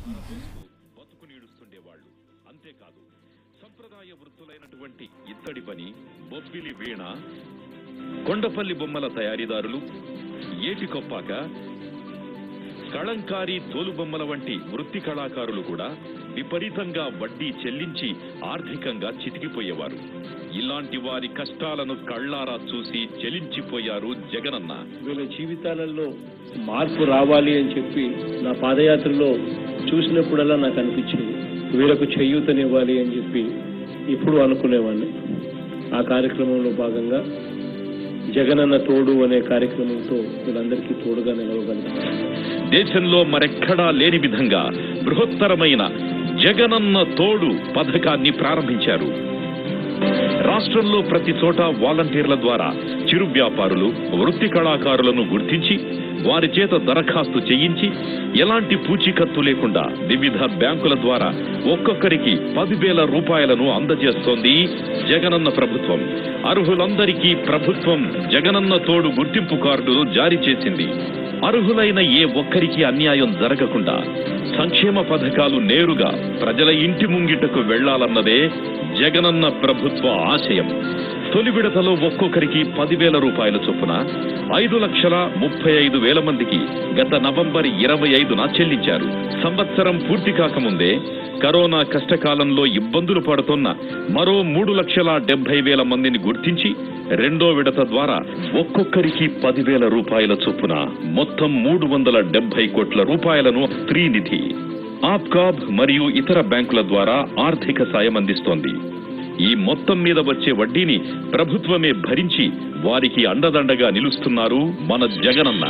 బతుకు నీడుస్తుండేవాళ్ళు అంతేకాదు సంప్రదాయ వృత్తులైనటువంటి ఇత్తడి పని బొబ్బిలి వీణ కొండపల్లి బొమ్మల తయారీదారులు ఏటి కొప్పాక కళంకారి తోలుబొమ్మల వంటి వృత్తి కళాకారులు కూడా విపరీతంగా వడ్డీ చెల్లించి ఆర్థికంగా చితికిపోయేవారు ఇలాంటి వారి కష్టాలను కళ్ళారా చూసి చెలించిపోయారు జగనన్న వీళ్ళ జీవితాలలో మార్పు రావాలి అని చెప్పి నా పాదయాత్రలో చూసినప్పుడల్లా నాకు అనిపించింది వీళ్ళకు చేయూతనివ్వాలి అని చెప్పి ఇప్పుడు అనుకునేవాడిని ఆ కార్యక్రమంలో భాగంగా జగనన్న తోడు అనే కార్యక్రమంతో వీళ్ళందరికీ తోడుగా నిలవగలుగుతాను దేశంలో మరెక్కడా లేని విధంగా బృహత్తరమైన జగనన్న తోడు పథకాన్ని ప్రారంభించారు రాష్ట్రంలో ప్రతి చోట వాలంటీర్ల ద్వారా చిరు వ్యాపారులు వృత్తి కళాకారులను గుర్తించి వారి చేత దరఖాస్తు చేయించి ఎలాంటి పూచీకత్తు లేకుండా వివిధ బ్యాంకుల ద్వారా ఒక్కొక్కరికి పదివేల రూపాయలను అందజేస్తోంది జగనన్న ప్రభుత్వం అర్హులందరికీ ప్రభుత్వం జగనన్న తోడు గుర్తింపు కార్డులు జారీ చేసింది అర్హులైన ఏ ఒక్కరికి అన్యాయం జరగకుండా సంక్షేమ పథకాలు నేరుగా ప్రజల ఇంటి ముంగిటకు వెళ్లాలన్నదే జగనన్న ప్రభుత్వ ఆశయం తొలి విడతలో ఒక్కొక్కరికి పదివేల రూపాయల చొప్పున ఐదు లక్షల ముప్పై ఐదు వేల మందికి గత నవంబర్ ఇరవై ఐదున చెల్లించారు సంవత్సరం పూర్తి కాకముందే కరోనా కష్టకాలంలో ఇబ్బందులు పడుతున్న మరో మూడు లక్షల డెబ్బై వేల మందిని గుర్తించి రెండో విడత ద్వారా ఒక్కొక్కరికి పదివేల రూపాయల చొప్పున మొత్తం మూడు వందల డెబ్బై కోట్ల రూపాయలను స్త్రీనిధి ఆప్కాబ్ మరియు ఇతర బ్యాంకుల ద్వారా ఆర్థిక సాయం అందిస్తోంది ఈ మొత్తం మీద వచ్చే వడ్డీని ప్రభుత్వమే భరించి వారికి అండదండగా నిలుస్తున్నారు మన జగనన్న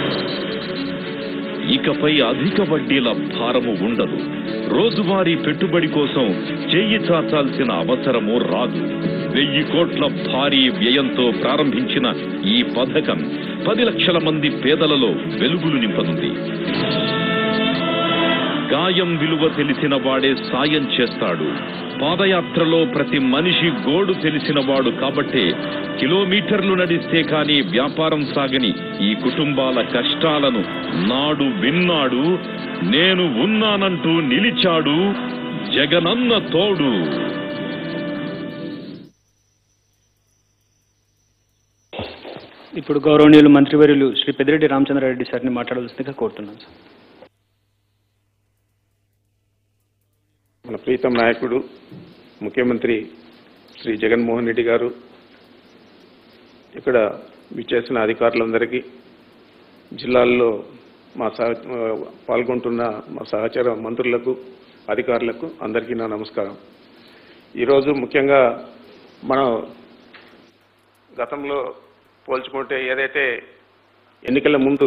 ఇకపై అధిక వడ్డీల భారము ఉండదు రోజువారీ పెట్టుబడి కోసం చెయ్యి చాచాల్సిన అవసరము రాదు వెయ్యి కోట్ల భారీ వ్యయంతో ప్రారంభించిన ఈ పథకం పది లక్షల మంది పేదలలో వెలుగులు నింపనుంది గాయం విలువ తెలిసిన వాడే సాయం చేస్తాడు పాదయాత్రలో ప్రతి మనిషి గోడు తెలిసిన వాడు కాబట్టే కిలోమీటర్లు నడిస్తే కానీ వ్యాపారం సాగని ఈ కుటుంబాల కష్టాలను నాడు విన్నాడు నేను ఉన్నానంటూ నిలిచాడు జగనన్న తోడు ఇప్పుడు గౌరవనీయులు మంత్రివర్యులు శ్రీ పెద్దిరెడ్డి రామచంద్రారెడ్డి సార్ని మాట్లాడవలసిందిగా కోరుతున్నాను సార్ మన ప్రీతం నాయకుడు ముఖ్యమంత్రి శ్రీ జగన్మోహన్ రెడ్డి గారు ఇక్కడ విచ్చేసిన అధికారులందరికీ జిల్లాల్లో మా సహ పాల్గొంటున్న మా సహచర మంత్రులకు అధికారులకు అందరికీ నా నమస్కారం ఈరోజు ముఖ్యంగా మనం గతంలో పోల్చుకుంటే ఏదైతే ఎన్నికల ముందు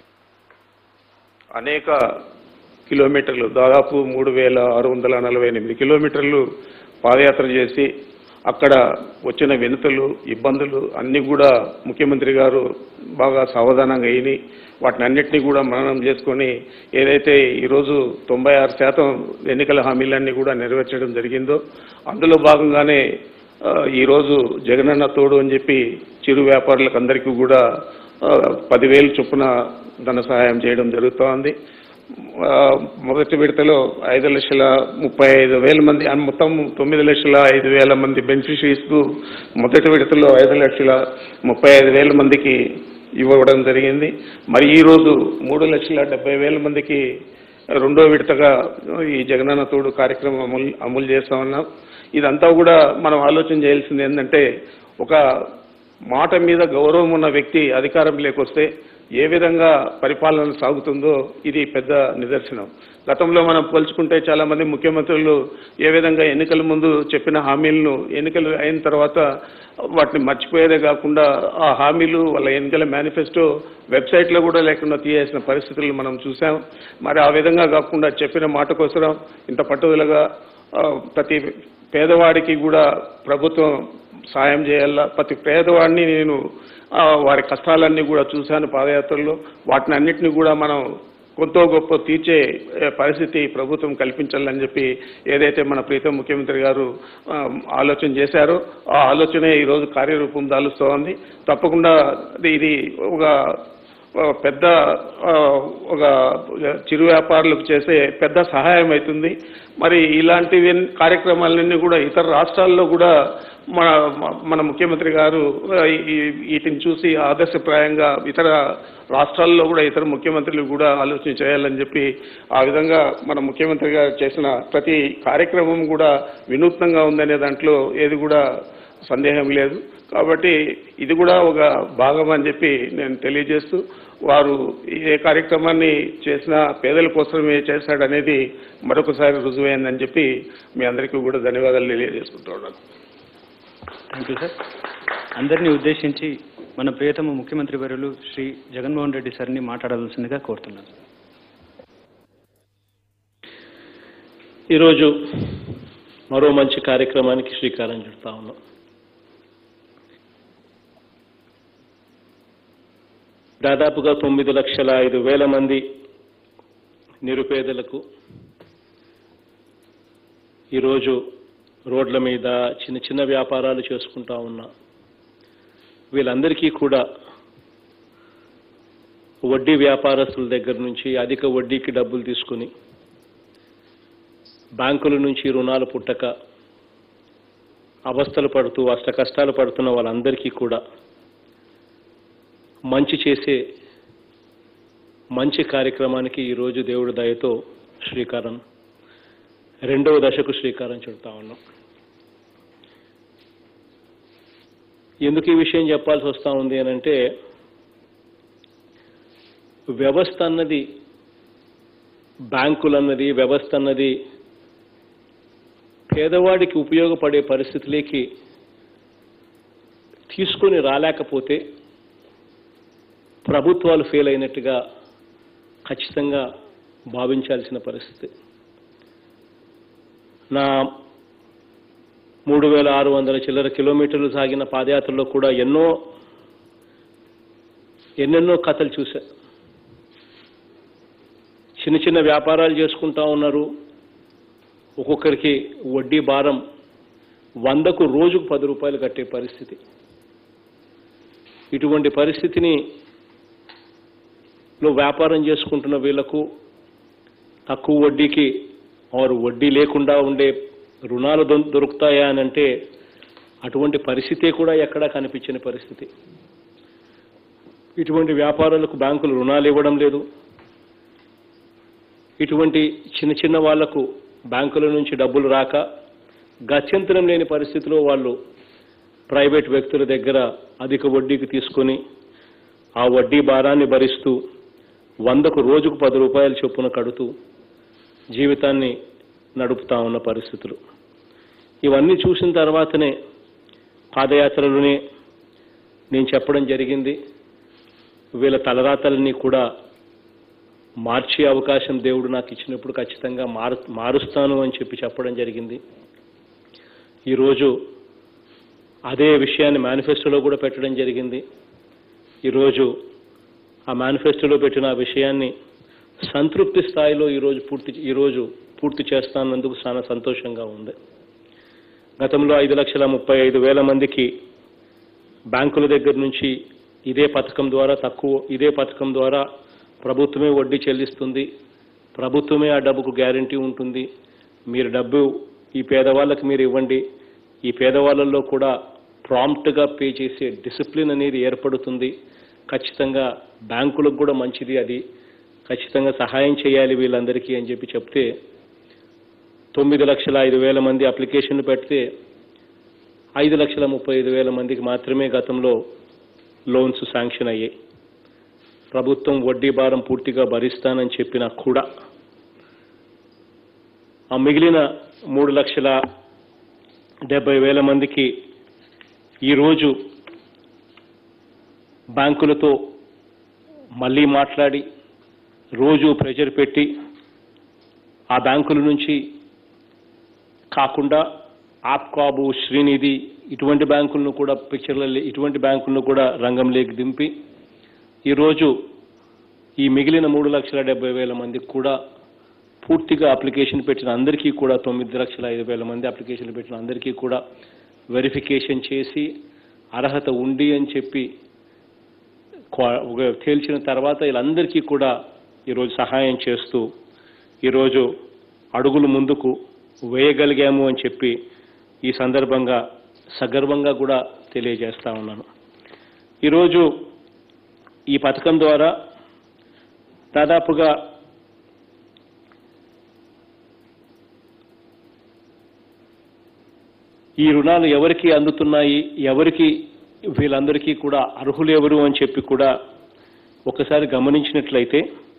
అనేక కిలోమీటర్లు దాదాపు మూడు వేల ఆరు వందల నలభై ఎనిమిది కిలోమీటర్లు పాదయాత్ర చేసి అక్కడ వచ్చిన వినతులు ఇబ్బందులు అన్నీ కూడా ముఖ్యమంత్రి గారు బాగా సావధానంగా అయిని వాటిని అన్నిటినీ కూడా మననం చేసుకొని ఏదైతే ఈరోజు తొంభై ఆరు శాతం ఎన్నికల హామీలన్నీ కూడా నెరవేర్చడం జరిగిందో అందులో భాగంగానే ఆ, ఈరోజు జగనన్న తోడు అని చెప్పి చిరు వ్యాపారులకు అందరికీ కూడా ఆ, పదివేలు చొప్పున ధన సహాయం చేయడం జరుగుతోంది ఆ, మొదటి విడతలో ఐదు లక్షల ముప్పై ఐదు వేల మంది ఆ, మొత్తం తొమ్మిది లక్షల ఐదు వేల మంది బెనిఫిషరీస్కు మొదటి విడతలో ఐదు లక్షల ముప్పై ఐదు వేల మందికి ఇవ్వడం జరిగింది మరి ఈరోజు మూడు లక్షల డెబ్బై వేల మందికి రెండో విడతగా ఈ జగనన్న తోడు కార్యక్రమం అమలు అమలు చేస్తా ఉన్నాం ఇదంతా కూడా మనం ఆలోచన చేయాల్సింది ఏంటంటే ఒక మాట మీద గౌరవం ఉన్న వ్యక్తి అధికారం లేకొస్తే ఏ విధంగా పరిపాలన సాగుతుందో ఇది పెద్ద నిదర్శనం గతంలో మనం పోల్చుకుంటే చాలా మంది ముఖ్యమంత్రులు ఏ విధంగా ఎన్నికల ముందు చెప్పిన హామీలను ఎన్నికలు అయిన తర్వాత వాటిని మర్చిపోయేదే కాకుండా ఆ హామీలు వాళ్ళ ఎన్నికల మేనిఫెస్టో వెబ్సైట్లో కూడా లేకుండా తీయాల్సిన పరిస్థితులు మనం చూసాం మరి ఆ విధంగా కాకుండా చెప్పిన మాట కోసం ఇంత పట్టుదలగా ఆ, ప్రతి పేదవాడికి కూడా ప్రభుత్వం సాయం చేయాలా ప్రతి పేదవాడిని నేను ఆ, వారి కష్టాలన్నీ కూడా చూశాను పాదయాత్రలో వాటిని అన్నిటిని కూడా మనం కొంత గొప్ప తీర్చే ఏ, పరిస్థితి ప్రభుత్వం కల్పించాలని చెప్పి ఏదైతే మన ప్రీతం ముఖ్యమంత్రి గారు ఆ, ఆలోచన చేశారో ఆ ఆలోచనే ఈరోజు కార్యరూపం దాలుస్తోంది తప్పకుండా ఇది- ఇది ఒక ఆ, పెద్ద ఆ, ఒక చిరు వ్యాపారులకు చేసే పెద్ద సహాయం అవుతుంది మరి ఇలాంటివి కార్యక్రమాలన్నీ కూడా ఇతర రాష్ట్రాల్లో కూడా మన మన ముఖ్యమంత్రి గారు ఆ, ఈ- వీటిని చూసి ఆదర్శప్రాయంగా ఇతర రాష్ట్రాల్లో కూడా ఇతర ముఖ్యమంత్రులు కూడా ఆలోచన చేయాలని చెప్పి ఆ విధంగా మన ముఖ్యమంత్రి గారు చేసిన ప్రతి కార్యక్రమం కూడా వినూత్నంగా ఉందనే దాంట్లో ఏది కూడా సందేహం లేదు కాబట్టి ఇది కూడా ఒక భాగం అని చెప్పి నేను తెలియజేస్తూ వారు ఏ కార్యక్రమాన్ని చేసినా పేదల కోసమే చేశాడనేది మరొకసారి రుజువైందని చెప్పి మీ అందరికీ కూడా ధన్యవాదాలు తెలియజేసుకుంటూ ఉన్నాను థ్యాంక్ యూ సార్ అందరినీ ఉద్దేశించి మన ప్రియతమ ముఖ్యమంత్రి వర్యులు శ్రీ జగన్మోహన్ రెడ్డి సార్ని మాట్లాడవలసిందిగా కోరుతున్నాను ఈరోజు మరో మంచి కార్యక్రమానికి శ్రీకారం చుడతా ఉన్నాం దాదాపుగా తొమ్మిది లక్షల ఐదు వేల మంది నిరుపేదలకు ఈరోజు రోడ్ల మీద చిన్న చిన్న వ్యాపారాలు చేసుకుంటా ఉన్నా వీళ్ళందరికీ కూడా వడ్డీ వ్యాపారస్తుల దగ్గర నుంచి అధిక వడ్డీకి డబ్బులు తీసుకుని బ్యాంకుల నుంచి రుణాలు పుట్టక అవస్థలు పడుతూ అష్ట కష్టాలు పడుతున్న వాళ్ళందరికీ కూడా మంచి చేసే మంచి కార్యక్రమానికి ఈరోజు దేవుడి దయతో శ్రీకారం రెండవ దశకు శ్రీకారం చుడతా ఉన్నాం ఎందుకు ఈ విషయం చెప్పాల్సి వస్తూ ఉంది అని అంటే వ్యవస్థ అన్నది బ్యాంకులు అన్నది వ్యవస్థ అన్నది పేదవాడికి ఉపయోగపడే పరిస్థితిలోకి తీసుకొని రాలేకపోతే ప్రభుత్వాలు ఫెయిల్ అయినట్టుగా ఖచ్చితంగా భావించాల్సిన పరిస్థితి నా మూడు వేల ఆరు వందల చిల్లర కిలోమీటర్లు సాగిన పాదయాత్రలో కూడా ఎన్నో ఎన్నెన్నో కథలు చూశా చిన్న చిన్న వ్యాపారాలు చేసుకుంటా ఉన్నారు ఒక్కొక్కరికి వడ్డీ భారం వందకు రోజుకు పది రూపాయలు కట్టే పరిస్థితి ఇటువంటి పరిస్థితిని లో వ్యాపారం చేసుకుంటున్న వీళ్లకు తక్కువ వడ్డీకి వారు వడ్డీ లేకుండా ఉండే రుణాలు దొ- దొరుకుతాయా అని అంటే అటువంటి పరిస్థితే కూడా ఎక్కడా కనిపించని పరిస్థితి ఇటువంటి వ్యాపారాలకు బ్యాంకులు రుణాలు ఇవ్వడం లేదు ఇటువంటి చిన్న చిన్న వాళ్లకు బ్యాంకుల నుంచి డబ్బులు రాక గత్యంతరం లేని పరిస్థితిలో వాళ్ళు ప్రైవేట్ వ్యక్తుల దగ్గర అధిక వడ్డీకి తీసుకొని ఆ వడ్డీ భారాన్ని భరిస్తూ వందకు రోజుకు పది రూపాయల చొప్పున కడుతూ జీవితాన్ని నడుపుతా ఉన్న పరిస్థితులు ఇవన్నీ చూసిన తర్వాతనే పాదయాత్రలోనే నేను చెప్పడం జరిగింది వీళ్ళ తలరాతల్ని కూడా మార్చే అవకాశం దేవుడు నాకు ఇచ్చినప్పుడు ఖచ్చితంగా మారు మారుస్తాను అని చెప్పి చెప్పడం జరిగింది ఈరోజు అదే విషయాన్ని మేనిఫెస్టోలో కూడా పెట్టడం జరిగింది ఈరోజు ఆ మేనిఫెస్టోలో పెట్టిన ఆ విషయాన్ని సంతృప్తి స్థాయిలో ఈరోజు పూర్తి ఈరోజు పూర్తి చేస్తానందుకు చాలా సంతోషంగా ఉంది గతంలో ఐదు లక్షల ముప్పై ఐదు వేల మందికి బ్యాంకుల దగ్గర నుంచి ఇదే పథకం ద్వారా తక్కువ ఇదే పథకం ద్వారా ప్రభుత్వమే వడ్డీ చెల్లిస్తుంది ప్రభుత్వమే ఆ డబ్బుకు గ్యారంటీ ఉంటుంది మీరు డబ్బు ఈ పేదవాళ్ళకి మీరు ఇవ్వండి ఈ పేదవాళ్ళల్లో కూడా ప్రాంప్ట్గా పే చేసే డిసిప్లిన్ అనేది ఏర్పడుతుంది ఖచ్చితంగా బ్యాంకులకు కూడా మంచిది అది ఖచ్చితంగా సహాయం చేయాలి వీళ్ళందరికీ అని చెప్పి చెప్తే తొమ్మిది లక్షల ఐదు వేల మంది అప్లికేషన్లు పెడితే ఐదు లక్షల ముప్పై ఐదు వేల మందికి మాత్రమే గతంలో లోన్స్ శాంక్షన్ అయ్యాయి ప్రభుత్వం వడ్డీ భారం పూర్తిగా భరిస్తానని చెప్పినా కూడా ఆ మిగిలిన మూడు లక్షల డెబ్బై వేల మందికి ఈరోజు బ్యాంకులతో మళ్ళీ మాట్లాడి రోజు ప్రెషర్ పెట్టి ఆ బ్యాంకుల నుంచి కాకుండా ఆప్కాబు శ్రీనిధి ఇటువంటి బ్యాంకులను కూడా పిక్చర్లలో ఇటువంటి బ్యాంకులను కూడా రంగంలోకి దింపి ఈరోజు ఈ మిగిలిన మూడు లక్షల డెబ్బై వేల మందికి కూడా పూర్తిగా అప్లికేషన్ పెట్టిన అందరికీ కూడా తొమ్మిది లక్షల ఐదు వేల మంది అప్లికేషన్లు పెట్టిన అందరికీ కూడా వెరిఫికేషన్ చేసి అర్హత ఉంది అని చెప్పి క్వా- ఒక తేల్చిన తర్వాత వీళ్ళందరికీ కూడా ఈరోజు సహాయం చేస్తూ ఈరోజు అడుగులు ముందుకు వేయగలిగాము అని చెప్పి ఈ సందర్భంగా సగర్వంగా కూడా తెలియజేస్తా ఉన్నాను ఈరోజు ఈ పథకం ద్వారా దాదాపుగా ఈ రుణాలు ఎవరికి అందుతున్నాయి ఎవరికి వీళ్ళందరికీ కూడా అర్హులు ఎవరు అని చెప్పి కూడా ఒకసారి గమనించినట్లయితే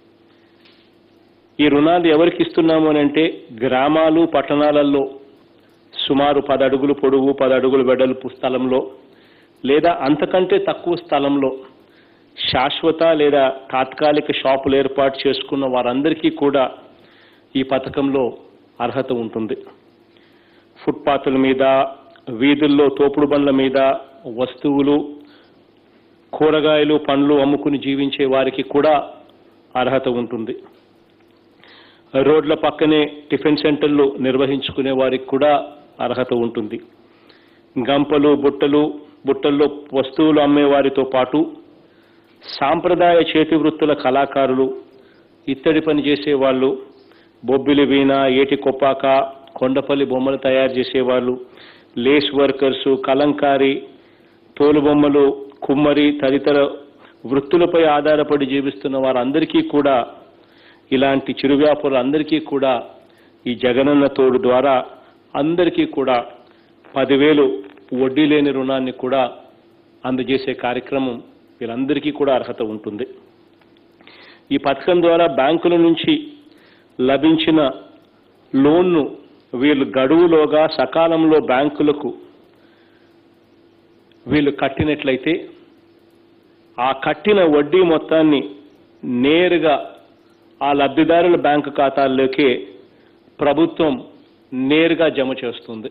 ఈ రుణాలు ఎవరికి ఇస్తున్నాము అని అంటే గ్రామాలు పట్టణాలలో సుమారు పది అడుగులు పొడవు పది అడుగులు వెడల్పు స్థలంలో లేదా అంతకంటే తక్కువ స్థలంలో శాశ్వత లేదా తాత్కాలిక షాపులు ఏర్పాటు చేసుకున్న వారందరికీ కూడా ఈ పథకంలో అర్హత ఉంటుంది ఫుట్పాత్ల మీద వీధుల్లో తోపుడు బండ్ల మీద వస్తువులు కూరగాయలు పండ్లు అమ్ముకుని జీవించే వారికి కూడా అర్హత ఉంటుంది రోడ్ల పక్కనే టిఫిన్ సెంటర్లు నిర్వహించుకునే వారికి కూడా అర్హత ఉంటుంది గంపలు బుట్టలు బుట్టల్లో వస్తువులు అమ్మే వారితో పాటు సాంప్రదాయ చేతి వృత్తుల కళాకారులు ఇత్తడి పని చేసేవాళ్ళు బొబ్బిలి వీణ ఏటి కొప్పాక కొండపల్లి బొమ్మలు తయారు చేసేవాళ్ళు లేస్ వర్కర్సు కలంకారి తోలుబొమ్మలు కుమ్మరి తదితర వృత్తులపై ఆధారపడి జీవిస్తున్న వారందరికీ కూడా ఇలాంటి చిరు వ్యాపారులందరికీ కూడా ఈ జగనన్న తోడు ద్వారా అందరికీ కూడా పదివేలు వడ్డీ లేని రుణాన్ని కూడా అందజేసే కార్యక్రమం వీళ్ళందరికీ కూడా అర్హత ఉంటుంది ఈ పథకం ద్వారా బ్యాంకుల నుంచి లభించిన లోన్ను వీళ్ళు గడువులోగా సకాలంలో బ్యాంకులకు వీళ్ళు కట్టినట్లయితే ఆ కట్టిన వడ్డీ మొత్తాన్ని నేరుగా ఆ లబ్ధిదారుల బ్యాంకు ఖాతాల్లోకి ప్రభుత్వం నేరుగా జమ చేస్తుంది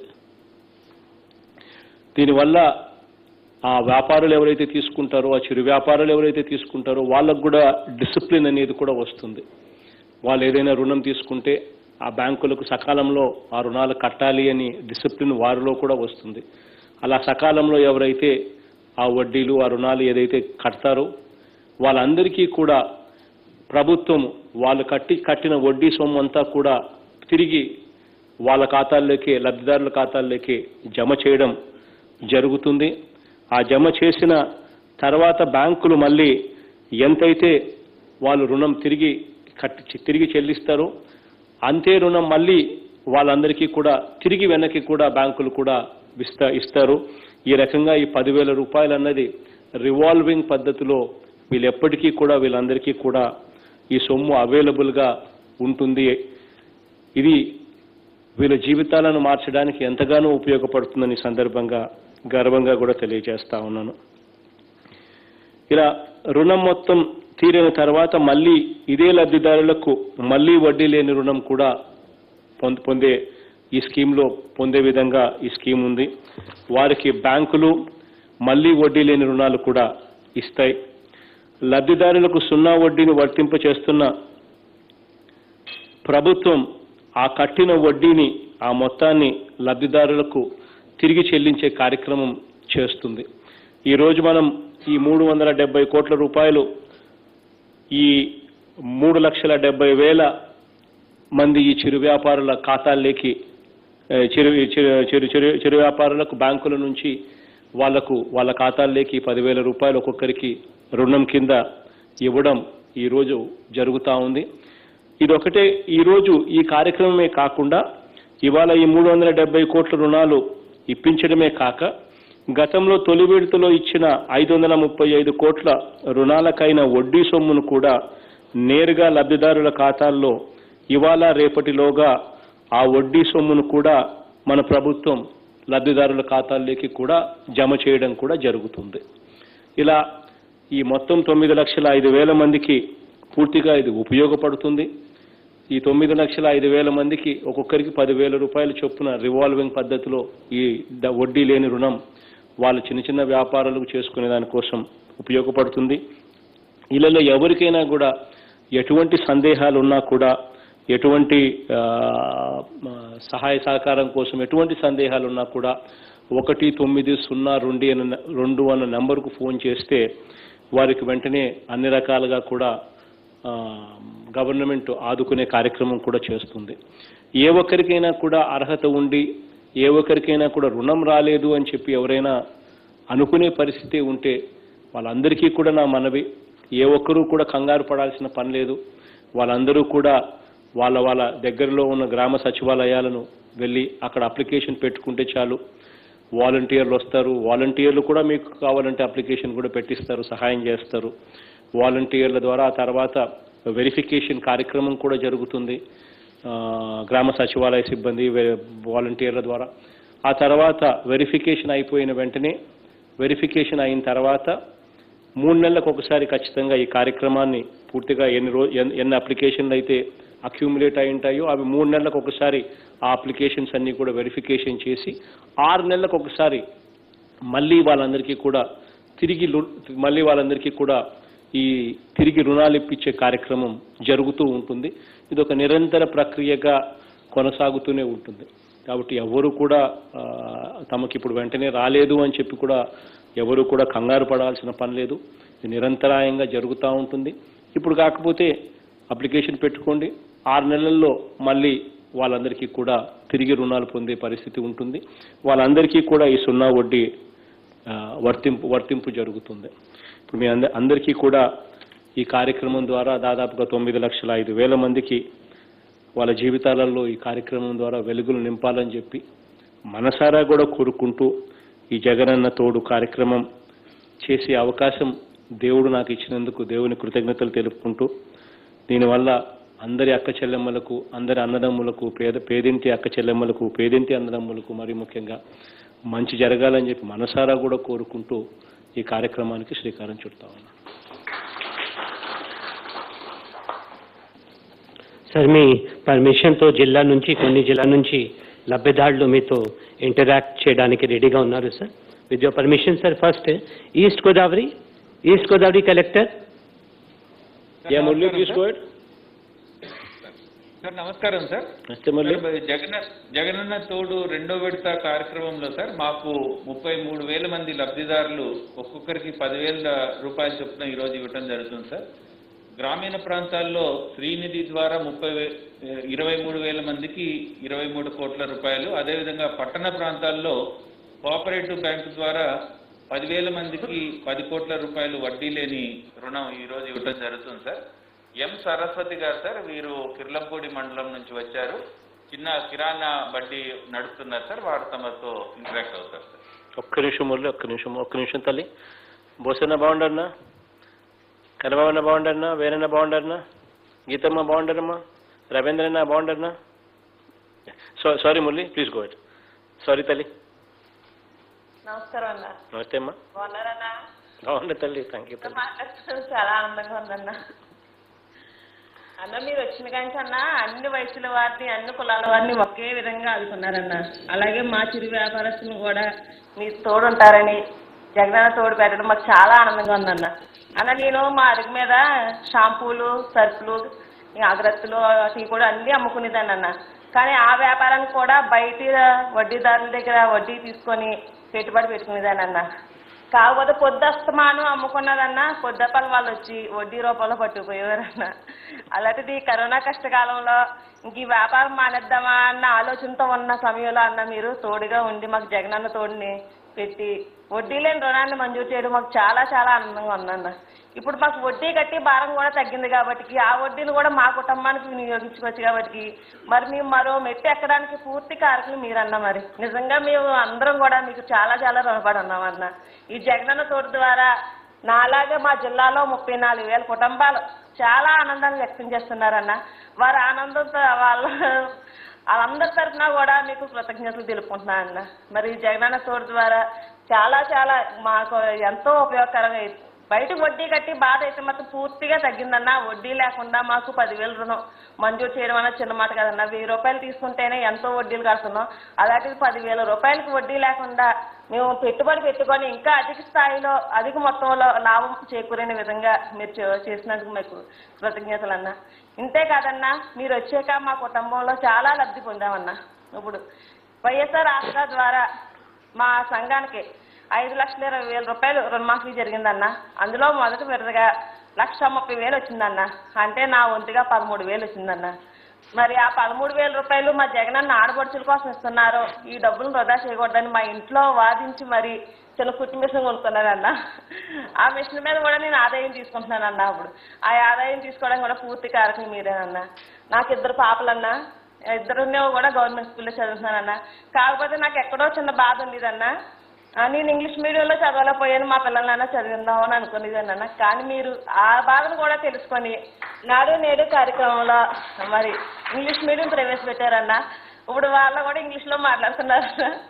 దీనివల్ల ఆ వ్యాపారులు ఎవరైతే తీసుకుంటారో ఆ చిరు వ్యాపారులు ఎవరైతే తీసుకుంటారో వాళ్ళకు కూడా డిసిప్లిన్ అనేది కూడా వస్తుంది వాళ్ళు ఏదైనా రుణం తీసుకుంటే ఆ బ్యాంకులకు సకాలంలో ఆ రుణాలు కట్టాలి అని డిసిప్లిన్ వారిలో కూడా వస్తుంది అలా సకాలంలో ఎవరైతే ఆ వడ్డీలు ఆ రుణాలు ఏదైతే కడతారో వాళ్ళందరికీ కూడా ప్రభుత్వం వాళ్ళు కట్టి కట్టిన వడ్డీ సొమ్ము అంతా కూడా తిరిగి వాళ్ళ ఖాతాల్లోకి లబ్ధిదారుల ఖాతాల్లోకి జమ చేయడం జరుగుతుంది ఆ జమ చేసిన తర్వాత బ్యాంకులు మళ్ళీ ఎంతైతే వాళ్ళు రుణం తిరిగి కట్టి తిరిగి చెల్లిస్తారో అంతే రుణం మళ్ళీ వాళ్ళందరికీ కూడా తిరిగి వెనక్కి కూడా బ్యాంకులు కూడా ఇస్తా ఇస్తారు ఈ రకంగా ఈ పదివేల రూపాయలు అన్నది రివాల్వింగ్ పద్ధతిలో వీళ్ళు ఎప్పటికీ కూడా వీళ్ళందరికీ కూడా ఈ సొమ్ము అవైలబుల్గా ఉంటుంది ఇది వీళ్ళ జీవితాలను మార్చడానికి ఎంతగానో ఉపయోగపడుతుందని ఈ సందర్భంగా గర్వంగా కూడా తెలియజేస్తా ఉన్నాను ఇలా రుణం మొత్తం తీరిన తర్వాత మళ్ళీ ఇదే లబ్ధిదారులకు మళ్ళీ వడ్డీ లేని రుణం కూడా పొంద పొందే ఈ స్కీమ్లో పొందే విధంగా ఈ స్కీమ్ ఉంది వారికి బ్యాంకులు మళ్ళీ వడ్డీ లేని రుణాలు కూడా ఇస్తాయి లబ్ధిదారులకు సున్నా వడ్డీని వర్తింప చేస్తున్న ప్రభుత్వం ఆ కట్టిన వడ్డీని ఆ మొత్తాన్ని లబ్ధిదారులకు తిరిగి చెల్లించే కార్యక్రమం చేస్తుంది ఈరోజు మనం ఈ మూడు వందల డెబ్బై కోట్ల రూపాయలు ఈ మూడు లక్షల డెబ్బై వేల మంది ఈ చిరు వ్యాపారుల ఖాతాల్లోకి ఏ, చిరు చిరు చిరు చిరు చిరు వ్యాపారులకు బ్యాంకుల నుంచి వాళ్లకు వాళ్ళ ఖాతాల్లోకి పదివేల రూపాయలు ఒక్కొక్కరికి రుణం కింద ఇవ్వడం ఈరోజు జరుగుతూ ఉంది ఇదొకటే ఈరోజు ఈ కార్యక్రమమే కాకుండా ఇవాళ ఈ మూడు వందల డెబ్బై కోట్ల రుణాలు ఇప్పించడమే కాక గతంలో తొలి విడతలో ఇచ్చిన ఐదు వందల ముప్పై ఐదు కోట్ల రుణాలకైన వడ్డీ సొమ్మును కూడా నేరుగా లబ్ధిదారుల ఖాతాల్లో ఇవాళ రేపటిలోగా ఆ వడ్డీ సొమ్మును కూడా మన ప్రభుత్వం లబ్ధిదారుల ఖాతాల్లోకి కూడా జమ చేయడం కూడా జరుగుతుంది ఇలా ఈ మొత్తం తొమ్మిది లక్షల ఐదు వేల మందికి పూర్తిగా ఇది ఉపయోగపడుతుంది ఈ తొమ్మిది లక్షల ఐదు వేల మందికి ఒక్కొక్కరికి పదివేల రూపాయల చొప్పున రివాల్వింగ్ పద్ధతిలో ఈ ద- వడ్డీ లేని రుణం వాళ్ళు చిన్న చిన్న వ్యాపారాలకు చేసుకునే దానికోసం ఉపయోగపడుతుంది ఇళ్లలో ఎవరికైనా కూడా ఎటువంటి సందేహాలు ఉన్నా కూడా ఎటువంటి ఆ, ఆ, సహాయ సహకారం కోసం ఎటువంటి సందేహాలు ఉన్నా కూడా ఒకటి తొమ్మిది సున్నా రెండు అన్న రెండు అన్న నెంబర్కు ఫోన్ చేస్తే వారికి వెంటనే అన్ని రకాలుగా కూడా ఆ, గవర్నమెంట్ ఆదుకునే కార్యక్రమం కూడా చేస్తుంది ఏ ఒక్కరికైనా కూడా అర్హత ఉండి ఏ ఒక్కరికైనా కూడా రుణం రాలేదు అని చెప్పి ఎవరైనా అనుకునే పరిస్థితి ఉంటే వాళ్ళందరికీ కూడా నా మనవి ఏ ఒక్కరూ కూడా కంగారు పడాల్సిన పని లేదు వాళ్ళందరూ కూడా వాళ్ళ వాళ్ళ దగ్గరలో ఉన్న గ్రామ సచివాలయాలను వెళ్ళి అక్కడ అప్లికేషన్ పెట్టుకుంటే చాలు వాలంటీర్లు వస్తారు వాలంటీర్లు కూడా మీకు కావాలంటే అప్లికేషన్ కూడా పెట్టిస్తారు సహాయం చేస్తారు వాలంటీర్ల ద్వారా ఆ తర్వాత వెరిఫికేషన్ కార్యక్రమం కూడా జరుగుతుంది ఆ, గ్రామ సచివాలయ సిబ్బంది వే- వాలంటీర్ల ద్వారా ఆ తర్వాత వెరిఫికేషన్ అయిపోయిన వెంటనే వెరిఫికేషన్ అయిన తర్వాత మూడు నెలలకు ఒకసారి ఖచ్చితంగా ఈ కార్యక్రమాన్ని పూర్తిగా ఎన్ని రో ఎన్- ఎన్ని అప్లికేషన్లు అయితే అక్యూములేట్ అయి ఉంటాయో అవి మూడు నెలలకు ఒకసారి ఆ అప్లికేషన్స్ అన్ని కూడా వెరిఫికేషన్ చేసి ఆరు నెలలకు ఒకసారి మళ్ళీ వాళ్ళందరికీ కూడా తిరిగి లు- మళ్ళీ వాళ్ళందరికీ కూడా ఈ తిరిగి రుణాలు ఇప్పించే కార్యక్రమం జరుగుతూ ఉంటుంది ఇది ఒక నిరంతర ప్రక్రియగా కొనసాగుతూనే ఉంటుంది కాబట్టి ఎవరు కూడా ఆ, తమకి ఇప్పుడు వెంటనే రాలేదు అని చెప్పి కూడా ఎవరు కూడా కంగారు పడాల్సిన పని లేదు ఇది నిరంతరాయంగా జరుగుతూ ఉంటుంది ఇప్పుడు కాకపోతే అప్లికేషన్ పెట్టుకోండి ఆరు నెలల్లో మళ్ళీ వాళ్ళందరికీ కూడా తిరిగి రుణాలు పొందే పరిస్థితి ఉంటుంది వాళ్ళందరికీ కూడా ఈ సున్నా వడ్డీ ఆ, వర్తింపు వర్తింపు జరుగుతుంది ఇప్పుడు మీ అంద అందరికీ కూడా ఈ కార్యక్రమం ద్వారా దాదాపుగా తొమ్మిది లక్షల ఐదు వేల మందికి వాళ్ళ జీవితాలలో ఈ కార్యక్రమం ద్వారా వెలుగులు నింపాలని చెప్పి మనసారా కూడా కోరుకుంటూ ఈ జగనన్న తోడు కార్యక్రమం చేసే అవకాశం దేవుడు నాకు ఇచ్చినందుకు దేవుని కృతజ్ఞతలు తెలుపుకుంటూ దీనివల్ల అందరి అక్క చెల్లెమ్మలకు అందరి అన్నదమ్ములకు పేద పేదింటి అక్క చెల్లెమ్మలకు పేదింటి అన్నదమ్ములకు మరి ముఖ్యంగా మంచి జరగాలని చెప్పి మనసారా కూడా కోరుకుంటూ ఈ కార్యక్రమానికి శ్రీకారం చుడతా ఉన్నాను సార్ మీ పర్మిషన్తో జిల్లా నుంచి కొన్ని జిల్లా నుంచి లబ్ధిదారులు మీతో ఇంటరాక్ట్ చేయడానికి రెడీగా ఉన్నారు sir with your permission sir first east Godavari east Godavari collector yeah Murali please go sir నమస్కారం సార్ నమస్తే మురళి సార్, జగన్ జగనన్న తోడు రెండో విడత కార్యక్రమంలో సార్ మాకు ముప్పై మూడు వేల మంది లబ్ధిదారులు ఒక్కొక్కరికి పదివేల రూపాయల చొప్పున ఈ రోజు ఇవ్వటం జరుగుతుంది సార్ గ్రామీణ ప్రాంతాల్లో శ్రీనిధి ద్వారా ముప్పై వే ఇరవై మూడు వేల మందికి ఇరవై మూడు కోట్ల రూపాయలు అదేవిధంగా పట్టణ ప్రాంతాల్లో కోఆపరేటివ్ బ్యాంకు ద్వారా పదివేల మందికి పది కోట్ల రూపాయలు వడ్డీ లేని రుణం ఈ రోజు ఇవ్వటం జరుగుతుంది సార్ ఎం సరస్వతి గారు సార్ వీరు కిర్లంపూడి మండలం నుంచి వచ్చారు చిన్న కిరాణా బడ్డీ నడుపుతున్నారు సార్ వారు తమతో ఇంటరాక్ట్ అవుతారు సార్ ఒక్క నిమిషం మురళి ఒక్క నిమిషం ఒక్క నిమిషం తల్లి బోసన్న బాగుండన్నా కనబాబన్న బాగుండన్నా వేరన్న బాగుండన్నా గీతమ్మ బాగుండరమ్మా రవీంద్రన్న బాగుండన్నా so sorry Murali please go sorry తల్లి నమస్కారం అన్న నమస్తే అమ్మా బాగున్నారన్న బాగుండే తల్లి థ్యాంక్ యూ తల్లి మాట్లాడుతున్నారు చాలా ఆనందంగా ఉందన్న అన్న మీరు వచ్చిన కానీ అన్న అన్ని వయసుల వారిని అన్ని కులాల వారిని ఒకే విధంగా ఆదుకున్నారన్న అలాగే మా చిరు వ్యాపారస్తులు కూడా మీరు తోడుంటారని జగనన్న తోడు పెట్టడం మాకు చాలా ఆనందంగా ఉందన్న అన్న నేను మా అరుగు మీద షాంపూలు సరుకులు ఈ అగరత్తులు అవి కూడా అన్నీ అమ్ముకునేదాన్ని అన్న కానీ ఆ వ్యాపారానికి కూడా బయట వడ్డీదారుల దగ్గర వడ్డీ తీసుకొని పెట్టుబడి పెట్టుకునేదాన్ని అన్న కాకపోతే పొద్దుస్తమానం అమ్ముకున్నదన్నా పొద్దపల్లి వాళ్ళు వచ్చి వడ్డీ రూపంలో పట్టుకుపోయేవారన్న అలాంటిది ఈ కరోనా కష్టకాలంలో ఇంక ఈ వ్యాపారం మానేద్దామా అన్న ఆలోచనతో ఉన్న సమయంలో అన్న మీరు తోడుగా ఉండి మాకు జగనన్న తోడుని పెట్టి వడ్డీ లేని రుణాన్ని మంజూరు చేయడం మాకు చాలా చాలా ఆనందంగా ఉందన్న ఇప్పుడు మాకు వడ్డీ కట్టి భారం కూడా తగ్గింది కాబట్టి ఆ వడ్డీని కూడా మా కుటుంబానికి వినియోగించుకోవచ్చు కాబట్టి మరి మేము మరో మెట్టు ఎక్కడానికి పూర్తి కారకులు మీరన్న మరి నిజంగా మేము అందరం కూడా మీకు చాలా చాలా రుణపడి ఉన్నామన్న ఈ జగనన్న తోడు ద్వారా నాలాగే మా జిల్లాలో ముప్పై నాలుగు వేల కుటుంబాలు చాలా ఆనందాన్ని వ్యక్తం చేస్తున్నారన్న వారి ఆనందంతో వాళ్ళ వాళ్ళందరి తరఫున కూడా మీకు కృతజ్ఞతలు తెలుపుకుంటున్నాను అన్న మరి ఈ జగనన్న తోడు ద్వారా చాలా చాలా మాకు ఎంతో ఉపయోగకరంగా అయింది. బయట వడ్డీ కట్టి బాధ అయితే మాత్రం పూర్తిగా తగ్గిందన్న వడ్డీ లేకుండా మాకు పదివేల రుణం మంజూరు చేయడం అన్నది చిన్న మాట కదన్న వెయ్యి రూపాయలు తీసుకుంటేనే ఎంతో వడ్డీలు కడుతున్నాం అలాంటిది పదివేల రూపాయలకి వడ్డీ లేకుండా మేము పెట్టుబడి పెట్టుకొని ఇంకా అధిక స్థాయిలో అధిక మొత్తంలో లాభం చేకూరిన విధంగా మీరు చే- చేసినందుకు మీకు కృతజ్ఞతలు అన్న ఇంతే కాదన్నా మీరు వచ్చాక మా కుటుంబంలో చాలా లబ్ధి పొందామన్నా ఇప్పుడు వైఎస్ఆర్ ఆసరా ద్వారా మా సంఘానికి ఐదు లక్షల ఇరవై వేల రూపాయలు రుణమాఫీ జరిగిందన్న అందులో మొదటి విడతగా లక్ష ముప్పై వేలు వచ్చిందన్న అంటే నా వంతుగా పదమూడు వేలు వచ్చిందన్న మరి ఆ పదమూడు వేల రూపాయలు మా జగనన్న ఆడపడుచుల కోసం ఇస్తున్నారు ఈ డబ్బులు వృధా చేయకూడదని మా ఇంట్లో వాదించి మరి చిన్న కుట్టి మిషన్ కొనుక్కున్నానన్న ఆ మిషన్ మీద కూడా నేను ఆదాయం తీసుకుంటున్నానన్న అప్పుడు ఆ ఆదాయం తీసుకోవడం కూడా పూర్తి కారకం మీరేనన్న నాకు ఇద్దరు పాపలన్నా ఇద్దరు కూడా గవర్నమెంట్ స్కూల్లో చదువుతున్నానన్న కాకపోతే నాకు ఎక్కడో చిన్న బాధ ఉండేదన్న ఆ, నేను ఇంగ్లీష్ మీడియంలో చదవలేకపోయాను మా పిల్లలైనా చదివిందాం అని అనుకునేదానన్న కానీ మీరు ఆ బాధను కూడా తెలుసుకొని నాడు నేడు కార్యక్రమంలో మరి ఇంగ్లీష్ మీడియం ప్రవేశపెట్టారన్న ఇప్పుడు వాళ్ళు కూడా ఇంగ్లీష్లో మాట్లాడుతున్నారు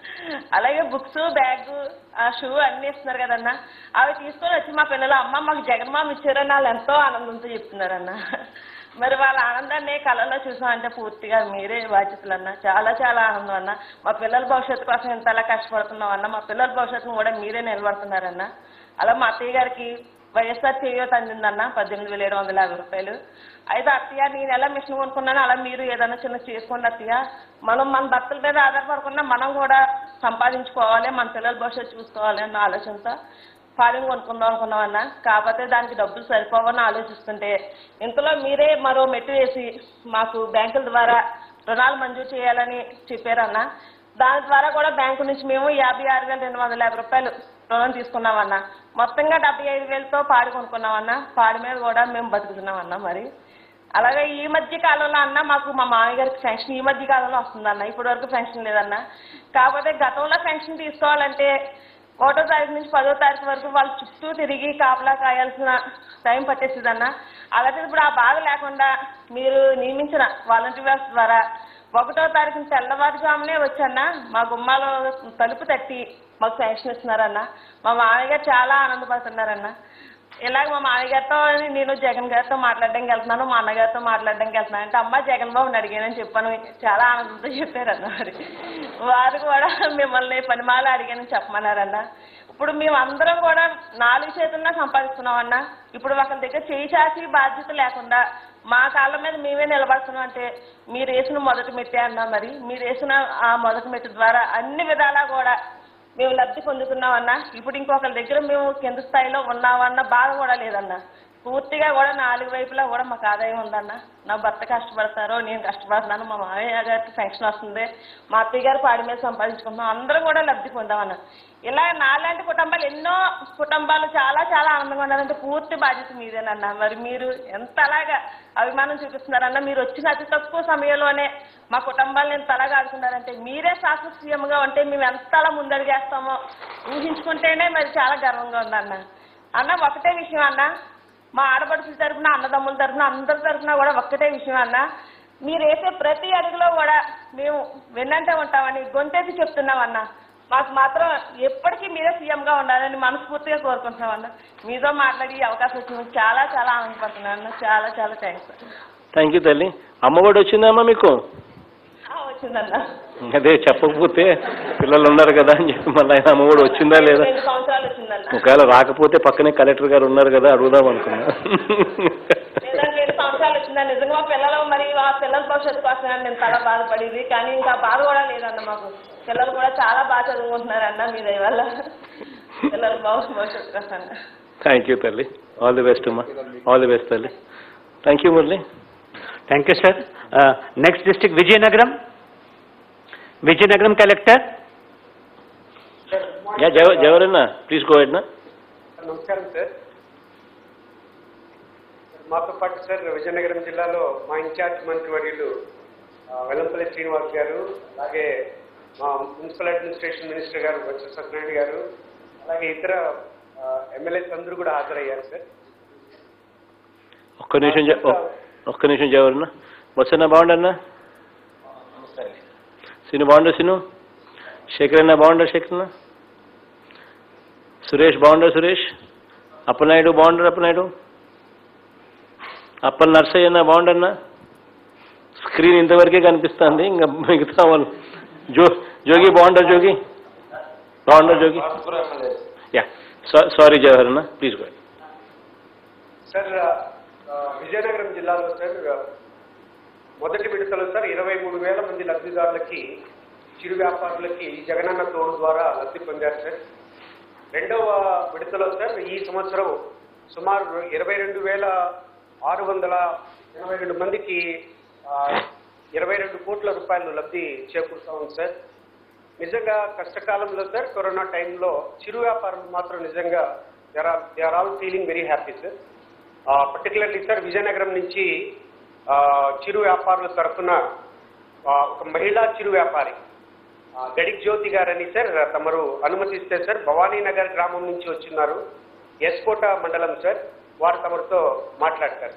అలాగే బుక్స్ బ్యాగ్ ఆ షూ అన్నీ ఇస్తున్నారు కదన్న అవి తీసుకొని వచ్చి మా పిల్లలు అమ్మ మాకు జగన్మామ ఇచ్చారని వాళ్ళు ఎంతో ఆనందంతో చెప్తున్నారన్న మరి వాళ్ళ ఆనందాన్ని కళలో చూసామంటే పూర్తిగా మీరే బాధ్యతలు అన్న చాలా చాలా ఆనందం అన్న మా పిల్లల భవిష్యత్తు కోసం ఇంతలా కష్టపడుతున్నాం అన్న మా పిల్లల భవిష్యత్తును కూడా మీరే నిలబడుతున్నారన్న అలా మా అత్తయ్య గారికి వైఎస్ఆర్ చేయూత అందిందన్న పద్దెనిమిది వేల ఏడు వందల యాభై రూపాయలు అయితే అత్తయ్య నేను ఎలా మిషన్ కొనుక్కున్నాను అలా మీరు ఏదైనా చిన్న చేసుకోండి అత్తయ్య మనం మన భర్తల మీద ఆధారపడకుండా మనం కూడా సంపాదించుకోవాలి మన పిల్లల భవిష్యత్తు చూసుకోవాలి అన్న ఆలోచనతో ఫాలింగ్ కొనుక్కుందాం అనుకున్నామన్న కాకపోతే దానికి డబ్బులు సరిపోవని ఆలోచిస్తుంటే ఇంతలో మీరే మరో మెట్టు వేసి మాకు బ్యాంకుల ద్వారా రుణాలు మంజూరు చేయాలని చెప్పారన్న దాని ద్వారా కూడా బ్యాంకు నుంచి మేము యాభై ఆరు వేల రెండు వందల యాభై రూపాయలు రుణం తీసుకున్నామన్న మొత్తంగా డెబ్బై ఐదు వేలతో పాడి కొనుక్కున్నామన్న పాడి మీద కూడా మేము బతుకుతున్నామన్న మరి అలాగే ఈ మధ్య కాలంలో అన్న మాకు మా మామయ్య గారికి పెన్షన్ ఈ మధ్య కాలంలో వస్తుందన్న ఇప్పటి వరకు పెన్షన్ లేదన్న కాకపోతే గతంలో పెన్షన్ తీసుకోవాలంటే ఒకటో తారీఖు నుంచి పదో తారీఖు వరకు వాళ్ళు చుట్టూ తిరిగి కాపలా కాయాల్సిన టైం పట్టేస్తుందన్న అలాగే ఇప్పుడు ఆ బాధ లేకుండా మీరు నియమించిన వాలంటీర్ వ్యవస్థ ద్వారా ఒకటో తారీఖున తెల్లవారుజామునే వచ్చాన్న మా గుమ్మాలో తలుపు తట్టి మాకు పెన్షన్ ఇస్తున్నారన్న మా మామయ్య గారు చాలా ఆనందపడుతున్నారన్న ఇలాగ మా మామయ్య గారితో నేను జగన్ గారితో మాట్లాడడానికి వెళ్తున్నాను మా అన్నగారితో మాట్లాడడానికి వెళ్తున్నాను అంటే అమ్మ జగన్ బాబుని అడిగానని చెప్పాను చాలా ఆనందంతో చెప్పారన్న మరి వారు కూడా మిమ్మల్ని పనిమాల అడిగానని చెప్పమన్నారన్న ఇప్పుడు మేము అందరం కూడా నాలుగు చేతుల్లో సంపాదిస్తున్నామన్న ఇప్పుడు ఒకరి దగ్గర చేయి చాచి బాధ్యత లేకుండా మా కాళ్ళ మీద మేమే నిలబడుతున్నాం అంటే మీరు వేసిన మొదటి మెట్టే అన్నా మరి మీరు వేసిన ఆ మొదటి మెట్టు ద్వారా అన్ని విధాలా కూడా మేము లబ్ధి పొందుతున్నామన్నా ఇప్పుడు ఇంకొకరి దగ్గర మేము కింద స్థాయిలో ఉన్నామన్న బాధ కూడా లేదన్న పూర్తిగా కూడా నాలుగు వైపులా కూడా మాకు ఆదాయం ఉందన్న నా భర్త కష్టపడతారో నేను కష్టపడుతున్నాను మా మామయ్య గారికి పెన్షన్ వస్తుంది మా అత్తయ్య గారు పాడి మీద సంపాదించుకుంటున్నాం అందరం కూడా లబ్ధి పొందామన్న ఇలా నాలాంటి కుటుంబాలు ఎన్నో కుటుంబాలు చాలా చాలా ఆనందంగా ఉండాలంటే పూర్తి బాధ్యత మీదేనన్న మరి మీరు ఎంత అలాగా అభిమానం చూపిస్తున్నారన్న మీరు వచ్చిన అతి తక్కువ సమయంలోనే మా కుటుంబాలను ఎంత అలాగా ఆడుతున్నారంటే మీరే శాశ్వత సీఎంగా ఉంటే మేము ఎంత అలా ముందడిగేస్తామో ఊహించుకుంటేనే మరి చాలా గర్వంగా ఉందన్న అన్న ఒకటే విషయం అన్న మా ఆడపడుచుల తరపున అన్నదమ్ముల తరపున అందరి తరపున కూడా ఒక్కటే విషయం అన్న మీరు వేసే ప్రతి అడుగులో కూడా మేము వెన్నంటే ఉంటామని గొంతెత్తి చెప్తున్నామన్న మాకు మాత్రం ఎప్పటికీ మీరే సీఎంగా ఉండాలని మనస్ఫూర్తిగా కోరుకుంటున్నామన్న మీతో మాట్లాడి ఈ అవకాశం వచ్చినందుకు చాలా చాలా ఆనందపడుతున్నాను అన్న చాలా చాలా థ్యాంక్స్ థ్యాంక్ యూ తల్లి అమ్మఒడి వచ్చిందమ్మా మీకు వచ్చిందన్న అదే చెప్పకపోతే పిల్లలు ఉన్నారు కదా అని చెప్పి మళ్ళీ ఆయన అమ్మఒడి వచ్చిందా లేదా రెండు సంవత్సరాలు వచ్చిందన్న ఒకవేళ రాకపోతే పక్కనే కలెక్టర్ గారు ఉన్నారు కదా అడుగుదాం అనుకున్నా లేదంటే రెండు సంవత్సరాలు వచ్చిందా నిజంగా మా పిల్లలు మరి ఆ పిల్లల భవిష్యత్తు కోసం నేను చాలా బాధపడేది కానీ ఇంకా బాధ కూడా లేదన్న మాకు పిల్లలు కూడా చాలా బాగా చదువుకుంటున్నారన్న మీ దయ వల్ల పిల్లల భవిష్యత్తు భవిష్యత్తు కోసం అన్న. థ్యాంక్ యూ తల్లి ఆల్ ది బెస్ట్ అమ్మా ఆల్ ది బెస్ట్ తల్లి thank you Murali Thank you, sir. Uh, Next district, Vijayanagaram. Vijayanagaram collector. Yeah జవ జవరన్నా ప్లీజ్ గో హెడ్ నా నమస్కారం సార్ మాతో పాటు సార్ విజయనగరం జిల్లాలో మా ఇన్ఛార్జ్ మంత్రివర్యులు ఆ, వెల్లంపల్లి శ్రీనివాస్ గారు అలాగే మా మున్సిపల్ అడ్మినిస్ట్రేషన్ మినిస్టర్ గారు బొత్స సత్యనారాయణ గారు అలాగే ఇతర ఎమ్మెల్యేస్ అందరూ కూడా హాజరయ్యారు సార్ ఒక్క నిమిషం జ- ఒ- ఒక్క నిమిషం జవరన్నా వస్తున్నా బాగుండన్నా సిను బాగుండు సిను శేఖర్ అన్న బాగుండా శేఖర్ అన్న సురేష్ బాగుండా సురేష్ అప్పలనాయుడు బాగుండరు అప్పలనాయుడు అప్పల నర్సయ్య అన్న బాగుండన్నా స్క్రీన్ ఇంతవరకే కనిపిస్తుంది ఇంకా మిగతా వాళ్ళు జో జోగి బాగుండరు జోగి బాగుండరు జోగి యా సారీ జవహర్ అన్న ప్లీజ్ గో సార్ ఆ, విజయనగరం జిల్లాలో సార్ మొదటి విడతలో సార్ ఇరవై మూడు వేల మంది లబ్ధిదారులకి చిరు వ్యాపారులకి జగనన్న తోడు ద్వారా లబ్ధి పొందారు సార్ రెండవ విడతలో సార్ ఈ సంవత్సరం సుమారు ఇరవై రెండు వేల ఆరు వందల ఎనభై రెండు మందికి ఆ, ఇరవై రెండు కోట్ల రూపాయలు లబ్ధి చేకూరుతా ఉంది సార్ నిజంగా కష్టకాలంలో సార్ కరోనా టైంలో చిరు వ్యాపారం మాత్రం నిజంగా they are they are all feeling very happy sir particularly sir Vizianagaram నుంచి ఆ, చిరు వ్యాపారుల తరఫున ఆ, ఒక మహిళా చిరు వ్యాపారి ఆ, గడిక్ జ్యోతి గారని సార్ తమరు అనుమతిస్తే సార్ భవానీ నగర్ గ్రామం నుంచి వచ్చిన్నారు ఎస్కోట మండలం సార్ వారు తమరితో మాట్లాడతారు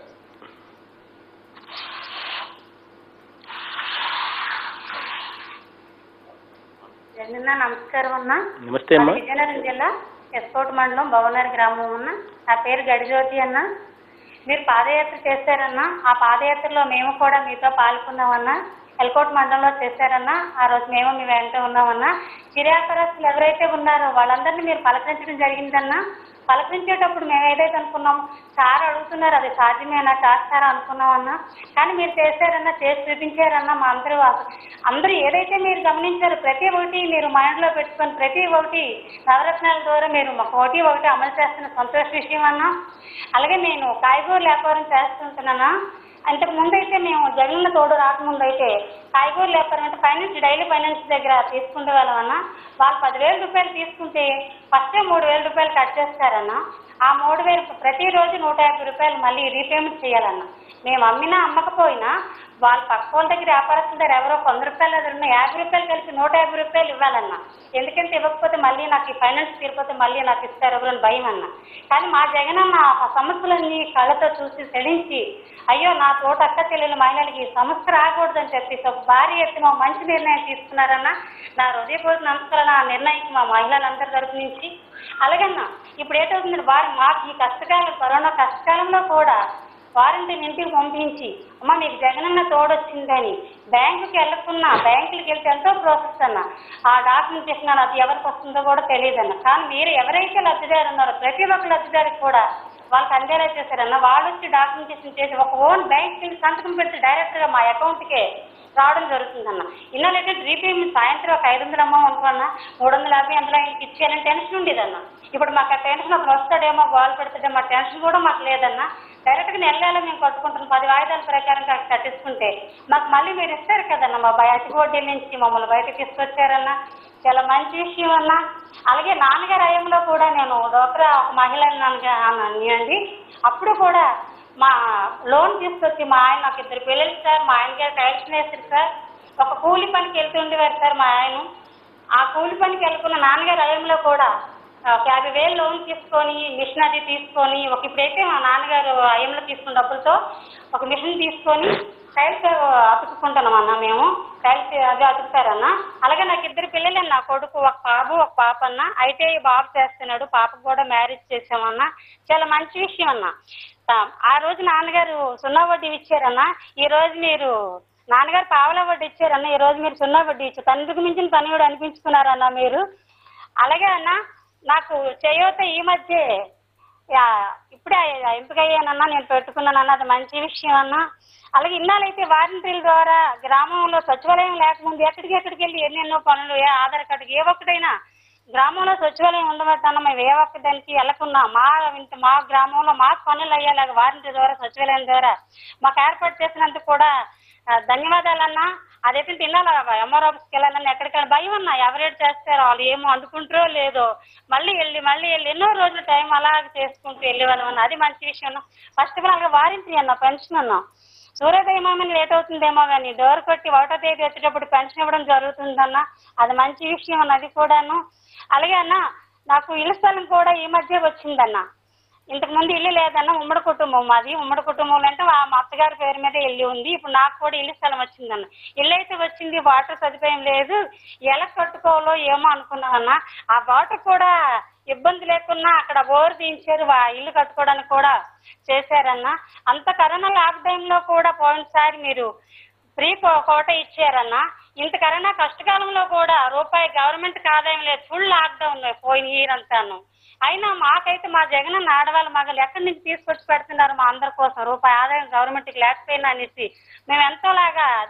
జగనన్న నమస్కారం అన్న నమస్తే అమ్మా అది విజయనగరం జిల్లా ఎస్కోట్ మండలం భవనారి గ్రామం అన్న నా పేరు గడిజ్యోతి అన్న మీరు పాదయాత్ర చేశారన్న ఆ పాదయాత్రలో మేము కూడా మీతో పాల్గొన్నామన్న ఎల్కోట్ మండలంలో చేశారన్న ఆ రోజు మేము మీ వెంట ఉన్నామన్న చిరాకరస్తులు ఎవరైతే ఉన్నారో వాళ్ళందరినీ మీరు పలకరించడం జరిగిందన్న పలకరించేటప్పుడు మేము ఏదైతే అనుకున్నామో సార్ అడుగుతున్నారు అది సాధ్యమేనా చేస్తారా అనుకున్నామన్నా కానీ మీరు చేశారన్నా చేసి చూపించారన్నా మా అందరూ అస- అందరూ ఏదైతే మీరు గమనించారో ప్రతి ఒక్కటి మీరు మైండ్లో పెట్టుకొని ప్రతి ఒక్కటి నవరత్నాల ద్వారా మీరు మాకు ఒకటి ఒకటి అమలు చేస్తున్న సంతోష విషయం అన్నా అలాగే నేను కాయగూరల వ్యాపారం చేస్తుంటున్నానా అంతకు ముందు అయితే మేము జగనన్న తోడు రాకముందు అయితే కాయగూరల వ్యాపారం అంటే ఫైనాన్స్ డైలీ ఫైనాన్స్ దగ్గర తీసుకునే వాళ్ళం అన్న వాళ్ళు పదివేల రూపాయలు తీసుకుంటే ఫస్టే మూడు వేల రూపాయలు కట్ చేస్తారన్న ఆ మూడు వేలు ప్రతిరోజు నూట యాభై రూపాయలు మళ్ళీ రీపేమెంట్ చేయాలన్న మేము అమ్మినా అమ్మకపోయినా వాళ్ళ పక్క వాళ్ళ దగ్గర వ్యాపారస్తుల దగ్గర ఎవరో వంద రూపాయలు దగ్గర ఉన్న యాభై రూపాయలు కలిపి నూట యాభై రూపాయలు ఇవ్వాలన్న ఎందుకంటే ఇవ్వకపోతే మళ్ళీ నాకు ఈ ఫైనాన్స్ తీరిపోతే మళ్ళీ నాకు ఇస్తారు ఎవరు అని భయం అన్న కానీ మా జగనన్న ఆ సమస్యలన్నీ కళ్ళతో చూసి సెడించి అయ్యో నా తోట అక్క చెల్లెలు మహిళలకి ఈ సమస్య రాకూడదని చెప్పేసి ఒక భారీ ఎత్తున ఒక మంచి నిర్ణయం తీసుకున్నారన్న నా హృదయపూర్వక నమస్కారాలు ఆ నిర్ణయానికి మా మహిళలందరి తరపు నుంచి అలాగన్నా ఇప్పుడు ఏటవుతుంది వారు మాకు ఈ కష్టకాలం కరోనా కష్టకాలంలో కూడా వారంటీ ఇంటికి పంపించి అమ్మ మీకు జగనన్న తోడొచ్చిందని బ్యాంకుకి వెళ్ళకున్నా బ్యాంకులకి వెళ్తే ఎంతో ప్రాసెస్ అన్న ఆ డాక్యుమెంటేషన్ అన్న అది ఎవరికి వస్తుందో కూడా తెలియదు అన్న కానీ మీరు ఎవరైతే లబ్ధిదారు ఉన్నారో ప్రతి ఒక్క లబ్ధిదారికి కూడా వాళ్ళకి అందేలా చేశారన్న వాళ్ళు వచ్చి డాక్యుమెంటేషన్ చేసి ఒక ఓన్ బ్యాంక్ వెళ్ళి సంతకం పెడితే డైరెక్ట్గా మా అకౌంట్కే రావడం జరుగుతుందన్న ఇలా అయితే రీపేమెంట్ సాయంత్రం ఒక ఐదు వందలు అమ్మ అనుకున్నా మూడు వందల యాభై అందులో ఆయనకి ఇచ్చేయాలని టెన్షన్ ఉండేదన్న ఇప్పుడు మాకు ఆ టెన్షన్ ఒకరు వస్తాడేమో గోల్ పెడతాడేమో ఆ టెన్షన్ కూడా మాకు లేదన్న డైరెక్ట్గా నెల నెల మేము కట్టుకుంటున్నాం పది వాయిదాల ప్రకారం కా- కట్టించుకుంటే మాకు మళ్ళీ మీరు ఇస్తారు కదన్న మా బయ అతి వడ్డీల నుంచి మమ్మల్ని బయటకు తీసుకొచ్చారన్న చాలా మంచి విషయం అన్న అలాగే నాన్నగారి హయాంలో కూడా నేను డోక్రా ఒక మహిళ అండి అప్పుడు కూడా మా లోన్ తీసుకొచ్చి మా ఆయన నాకు ఇద్దరు పిల్లలు సార్ మా ఆయన గారు టైల్స్ వేస్తారు సార్ ఒక కూలి పనికి వెళ్తూ ఉండేవారు సార్ మా ఆయన ఆ కూలి పనికి వెళ్ళుకున్న నాన్నగారి హయాంలో కూడా ఒక యాభై వేలు లోన్ తీసుకొని మిషన్ అది తీసుకొని ఒక ఇప్పుడైతే మా నాన్నగారు హయాంలో తీసుకున్న డబ్బులతో ఒక మిషన్ తీసుకొని టైల్స్ అతుక్కుంటున్నాం అన్న మేము టైల్స్ అది అతుకుతారన్న అలాగే నాకు ఇద్దరు పిల్లలు నా కొడుకు ఒక బాబు ఒక పాప అన్న అయితే ఈ బాబు చేస్తున్నాడు పాపకు కూడా మ్యారేజ్ చేసామన్న చాలా మంచి విషయం అన్న ఆ, ఆ రోజు నాన్నగారు సున్నా వడ్డీ ఇచ్చారన్న ఈ రోజు మీరు నాన్నగారు పావలా వడ్డీ ఇచ్చారన్న ఈ రోజు మీరు సున్నా వడ్డీ ఇచ్చారు తండ్రికి మించిన పని కూడా అనిపించుకున్నారన్న మీరు అలాగే అన్న నాకు చేయూత ఈ మధ్య యా, ఇప్పుడే ఎంపిక అయ్యానన్నా నేను పెట్టుకున్నానన్న అది మంచి విషయం అన్న అలాగే ఇన్నాళ్ళైతే వాలంటీర్ల ద్వారా గ్రామంలో సచివాలయం లేకముందు ఎక్కడికి ఎక్కడికి వెళ్ళి ఎన్నెన్నో పనులు ఏ ఆధార్ కార్డుకి ఏ ఒక్కటైనా గ్రామంలో సచివాలయం ఉండబట్టన్న మేము ఏ ఒక్క దానికి వెళ్ళకున్నా మా ఇంటి మా గ్రామంలో మాకు పనులు అయ్యేలాగా వారంటీ ద్వారా సచివాలయం ద్వారా మాకు ఏర్పాటు చేసినందుకు కూడా ఆ, ధన్యవాదాలన్నా అదైతే తినాలి ఎంఆర్ ఆఫీస్కి వెళ్ళాలని ఎక్కడికైనా భయం అన్నా ఎవరేట్ చేస్తారో వాళ్ళు ఏమో అందుకుంటారో లేదో మళ్ళీ వెళ్ళి మళ్ళీ వెళ్ళి ఎన్నో రోజులు టైం అలాగ చేసుకుంటూ వెళ్ళేవాళ్ళం అన్న అది మంచి విషయం అన్న ఫస్ట్ ఆఫ్ ఆల్ అలాగే వారింటి అన్న పెన్షన్ అన్నా సూర్యోదయం ఏమైనా లేట్ అవుతుందేమో కానీ డోర్ కొట్టి ఒకటో తేదీ వచ్చేటప్పుడు పెన్షన్ ఇవ్వడం జరుగుతుందన్న అది మంచి విషయం అన్న అది కూడాను అలాగే అన్న నాకు ఇల్లు స్థలం కూడా ఈ మధ్య వచ్చిందన్న ఇంతకు ముందు ఇల్లు లేదన్న ఉమ్మడి కుటుంబం మాది ఉమ్మడి కుటుంబంలో అంటే మా మా అత్తగారి పేరు మీద ఇల్లు ఉంది ఇప్పుడు నాకు కూడా ఇల్లు స్థలం వచ్చిందన్న ఇల్లు అయితే వచ్చింది వాటర్ సదుపాయం లేదు ఎలా కట్టుకోవాలో ఏమో అనుకున్నామన్న ఆ వాటర్ కూడా ఇబ్బంది లేకున్నా అక్కడ బోర్ దించారు ఆ ఇల్లు కట్టుకోవడానికి కూడా చేశారన్న అంత కరోనా లాక్డౌన్ లో కూడా పోయినసారి మీరు ఫ్రీ కో- కోట ఇచ్చారన్న ఇంత కరోనా కష్టకాలంలో కూడా రూపాయి గవర్నమెంట్ ఆదాయం లేదు ఫుల్ లాక్డౌన్ పోయిన ఇయర్ అంతాను అయినా మాకైతే మా జగన్ ఆడవాళ్ళ మగలు ఎక్కడి నుంచి తీసుకొచ్చి పెడుతున్నారు మా అందరి కోసం రూపాయి ఆదాయం గవర్నమెంట్కి లేకపోయినా అనేసి మేము ఎంతోలాగా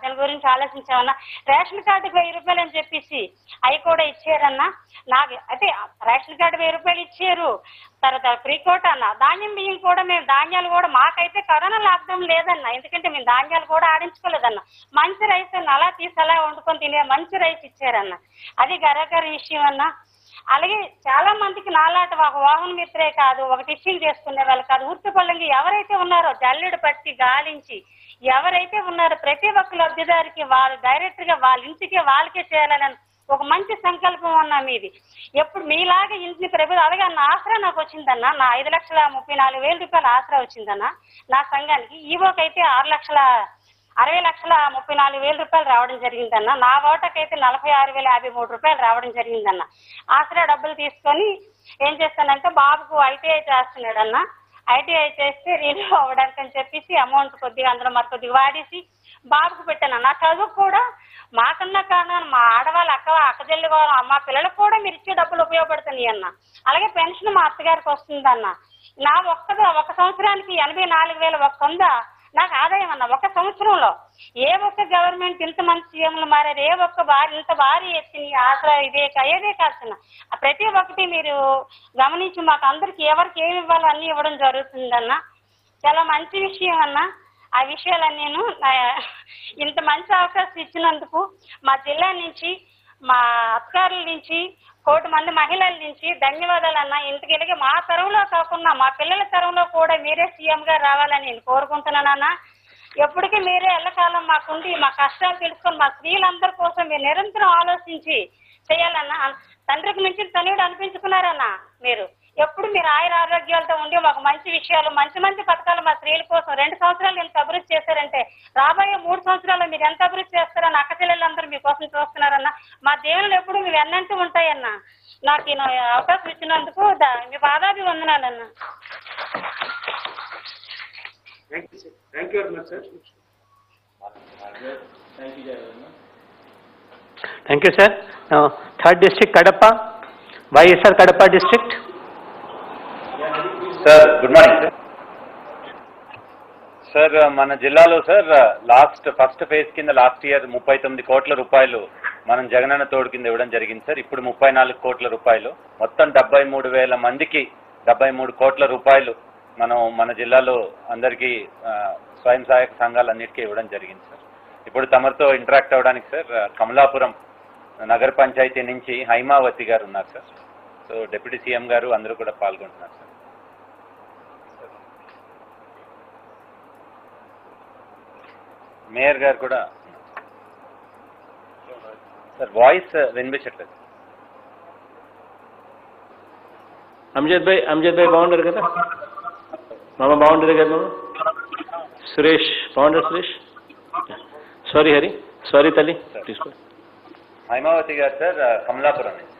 దాని గురించి ఆలోచించామన్నా రేషన్ కార్డుకి వెయ్యి రూపాయలు అని చెప్పేసి అవి కూడా ఇచ్చారన్నా నాకు అయితే రేషన్ కార్డు వెయ్యి రూపాయలు ఇచ్చారు తర్వాత ఫ్రీ కోట అన్న ధాన్యం బియ్యం కూడా మేము ధాన్యాలు కూడా మాకైతే కరోనా లాక్డౌన్ లేదన్న ఎందుకంటే మేము ధాన్యాలు కూడా ఆడించుకోలేదన్న మంచి రైస్ అన్న అలా తీసి అలా వండుకొని తినే మంచి రైస్ ఇచ్చారన్న అది గరగర విషయం అన్న అలాగే చాలా మందికి నాలాట ఒక వాహన మిత్రే కాదు ఒక టిఫిన్ చేసుకునే వాళ్ళు కాదు ఊర్తిపల్లంగా ఎవరైతే ఉన్నారో జల్లెడు పట్టి గాలించి ఎవరైతే ఉన్నారో ప్రతి ఒక్క లబ్ధిదారికి వాళ్ళు డైరెక్ట్ గా వాళ్ళ ఇంటికే వాళ్ళకే చేయాలని ఒక మంచి సంకల్పం అన్న మీది ఎప్పుడు మీలాగా ఇంటిని ప్రభుత్వం అలాగే నా ఆసరా నాకు వచ్చిందన్న నా ఐదు లక్షల ముప్పై నాలుగు వేల రూపాయల ఆసరా వచ్చిందన్న నా సంఘానికి ఈవోకైతే ఆరు లక్షల అరవై లక్షల ముప్పై నాలుగు వేల రూపాయలు రావడం జరిగిందన్న నా ఓటకైతే నలభై ఆరు వేల యాభై మూడు రూపాయలు రావడం జరిగిందన్న ఆసరా డబ్బులు తీసుకొని ఏం చేస్తానంటే బాబుకు ఐటీఐ చేస్తున్నాడన్న ఐటీఐ చేస్తే రిలీవ్ అవ్వడానికి అని చెప్పేసి అమౌంట్ కొద్దిగా అందులో మరి కొద్దిగా వాడేసి బాబుకు పెట్టాను నా చదువు కూడా మాకన్నా కాను మా ఆడవాళ్ళ అక్క అక్కజల్లి మా పిల్లలకు కూడా మీరు ఇచ్చే డబ్బులు ఉపయోగపడుతున్నాయి అన్న అలాగే పెన్షన్ మా అత్తగారికి వస్తుందన్న నా ఒక్క ఒక సంవత్సరానికి ఎనభై నాలుగు వేల ఒక్క వంద నాకు ఆదాయం అన్న ఒక సంవత్సరంలో ఏ ఒక్క గవర్నమెంట్ ఇంత మంచి సీఎంలు మారారు ఏ ఒక్క భారీ ఇంత భారీ ఎత్తిని ఆసరా ఇదే కా- ఏదే కాస్తున్నా ప్రతి ఒక్కటి మీరు గమనించి మాకు అందరికి ఎవరికి ఏమి ఇవ్వాలో అన్ని ఇవ్వడం జరుగుతుందన్న చాలా మంచి విషయం అన్న ఆ విషయాలన్నీ నేను నా- ఇంత మంచి అవకాశం ఇచ్చినందుకు మా జిల్లా నుంచి మా అధికారుల నుంచి కోటి మంది మహిళల నుంచి ధన్యవాదాలు అన్న ఇంటికి మా తరంలో కాకుండా మా పిల్లల తరంలో కూడా మీరే సీఎం గా రావాలని నేను కోరుకుంటున్నానన్న ఎప్పటికీ మీరే ఎల్లకాలం మాకుండి మా కష్టాలు తెలుసుకొని మా స్త్రీలందరి కోసం మీరు నిరంతరం ఆలోచించి చేయాలన్న తండ్రికి మించిన తనయుడు అనిపించుకున్నారన్న మీరు ఎప్పుడు మీరు ఆయుర ఆరోగ్యాలతో ఉండి మాకు మంచి విషయాలు మంచి మంచి పథకాలు మా స్త్రీల కోసం రెండు సంవత్సరాలు ఎంత అభివృద్ధి చేశారంటే రాబోయే మూడు సంవత్సరాల్లో మీరు ఎంత అభివృద్ధి చేస్తారని అక్క చెల్లెళ్ళందరూ మీకోసం చూస్తున్నారన్న మా దేవుళ్ళు ఎప్పుడు మీ వెన్నంటూ ఉంటాయన్న నాకు ఈ అవకాశం ఇచ్చినందుకు ద- మీ పాదాభి వందనాలన్న thank you sir thank you very much sir Thank you, sir. Now, third district, Kadapa. YSR Kadapa district. Sir good morning sir sir మన జిల్లాలో సార్ లాస్ట్ ఫస్ట్ ఫేజ్ కింద లాస్ట్ ఇయర్ ముప్పై తొమ్మిది కోట్ల రూపాయలు మనం జగనన్న తోడు కింద ఇవ్వడం జరిగింది సార్ ఇప్పుడు ముప్పై నాలుగు కోట్ల రూపాయలు మొత్తం డెబ్బై మూడు వేల మందికి డెబ్బై మూడు కోట్ల రూపాయలు మనం మన జిల్లాలో అందరికీ ఆ, స్వయం సహాయక సంఘాలన్నిటికీ ఇవ్వడం జరిగింది సార్ ఇప్పుడు తమరితో ఇంటరాక్ట్ అవ్వడానికి సార్ కమలాపురం నగర పంచాయతీ నుంచి హైమావతి గారు ఉన్నారు సార్ సో డిప్యూటీ సీఎం గారు అందరూ కూడా పాల్గొంటున్నారు సార్ మేయర్ గారు కూడా సార్ వాయిస్ వినిపించట్లేదు అమ్జద్ భాయ్ అమ్జద్ భాయ్ బాగుండరు కదా మామ బాగుండరు కదా మామ సురేష్ బాగుండరు సురేష్ సారీ హరి సారీ తల్లి తీసుకో హైమావతి గారు సార్ కమలాపురం నుంచి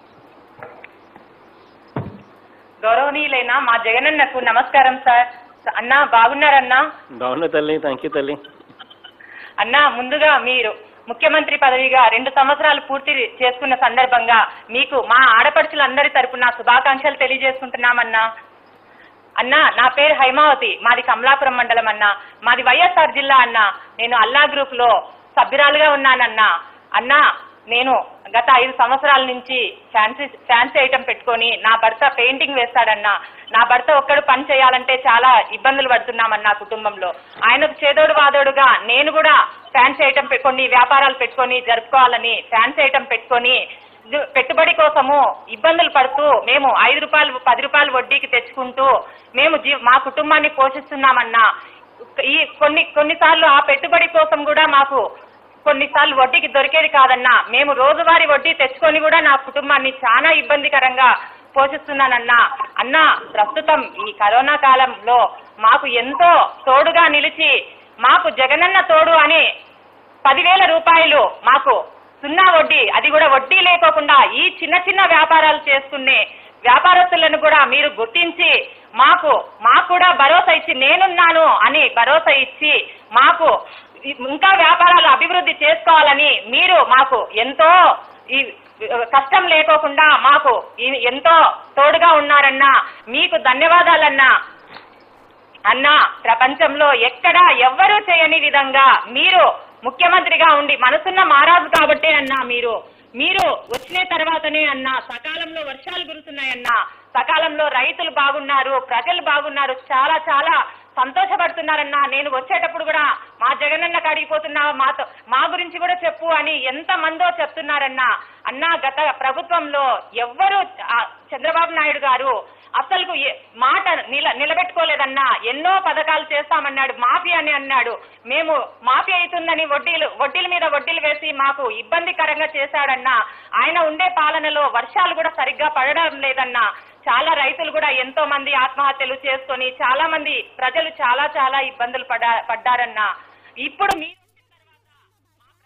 గౌరవనీయులైన మా జగనన్నకు నమస్కారం సార్ అన్నా బాగున్నారన్నా బాగున్నా తల్లి థ్యాంక్ యూ తల్లి అన్నా ముందుగా మీరు ముఖ్యమంత్రి పదవిగా రెండు సంవత్సరాలు పూర్తి చేసుకున్న సందర్భంగా మీకు మా ఆడపడుచులందరి తరపున శుభాకాంక్షలు తెలియజేసుకుంటున్నామన్నా అన్నా నా పేరు హైమావతి మాది కమలాపురం మండలం అన్నా మాది వైఎస్ఆర్ జిల్లా అన్నా నేను అల్లా గ్రూప్ లో సభ్యురాలుగా ఉన్నానన్నా అన్నా నేను గత ఐదు సంవత్సరాల నుంచి ఫ్యాన్సీ ఫ్యాన్సీ ఐటమ్ పెట్టుకొని నా భర్త పెయింటింగ్ వేస్తాడన్నా నా భర్త ఒక్కడు పని చేయాలంటే చాలా ఇబ్బందులు పడుతున్నామన్నా కుటుంబంలో ఆయనకు చేదోడు వాదోడుగా నేను కూడా ఫ్యాన్సీ ఐటమ్ కొన్ని వ్యాపారాలు పెట్టుకొని జరుపుకోవాలని ఫ్యాన్సీ ఐటమ్ పెట్టుకొని ఇది పెట్టుబడి కోసము ఇబ్బందులు పడుతూ మేము ఐదు రూపాయలు పది రూపాయలు వడ్డీకి తెచ్చుకుంటూ మేము జీ మా కుటుంబాన్ని పోషిస్తున్నామన్నా ఈ కొన్ని కొన్నిసార్లు ఆ పెట్టుబడి కోసం కూడా మాకు కొన్నిసార్లు వడ్డీకి దొరికేది కాదన్నా మేము రోజువారీ వడ్డీ తెచ్చుకొని కూడా నా కుటుంబాన్ని చాలా ఇబ్బందికరంగా పోషిస్తున్నానన్నా అన్నా ప్రస్తుతం ఈ కరోనా కాలంలో మాకు ఎంతో తోడుగా నిలిచి మాకు జగనన్న తోడు అని పదివేల రూపాయలు మాకు సున్నా వడ్డీ అది కూడా వడ్డీ లేకోకుండా ఈ చిన్న చిన్న వ్యాపారాలు చేసుకునే వ్యాపారస్తులను కూడా మీరు గుర్తించి మాకు మాకు కూడా భరోసా ఇచ్చి నేనున్నాను అని భరోసా ఇచ్చి మాకు ఇంకా వ్యాపారాలు అభివృద్ధి చేసుకోవాలని మీరు మాకు ఎంతో ఈ కష్టం లేకోకుండా మాకు ఈ- ఎంతో తోడుగా ఉన్నారన్నా మీకు ధన్యవాదాలన్నా అన్నా ప్రపంచంలో ఎక్కడా ఎవ్వరూ చేయని విధంగా మీరు ముఖ్యమంత్రిగా ఉండి మనసున్న మారాజు కాబట్టే అన్నా మీరు మీరు వచ్చిన తర్వాతనే అన్నా సకాలంలో వర్షాలు కురుస్తున్నాయన్నా సకాలంలో రైతులు బాగున్నారు ప్రజలు బాగున్నారు చాలా చాలా సంతోషపడుతున్నారన్నా నేను వచ్చేటప్పుడు కూడా మా జగనన్న కాడిగిపోతున్నా మాతో మా గురించి కూడా చెప్పు అని ఎంత మందో చెప్తున్నారన్నా అన్నా గత ప్రభుత్వంలో ఎవ్వరు ఆ, చంద్రబాబు నాయుడు గారు అసలు మాట నిల నిలబెట్టుకోలేదన్నా ఎన్నో పథకాలు చేస్తామన్నాడు మాఫీ అని అన్నాడు మేము మాఫీ అవుతుందని వడ్డీలు వడ్డీల మీద వడ్డీలు వేసి మాకు ఇబ్బందికరంగా చేశాడన్నా ఆయన ఉండే పాలనలో వర్షాలు కూడా సరిగ్గా పడడం లేదన్నా చాలా రైతులు కూడా ఎంతో మంది ఆత్మహత్యలు చేసుకొని చాలా మంది ప్రజలు చాలా చాలా ఇబ్బందులు పడ్డా పడ్డారన్నా ఇప్పుడు మీరు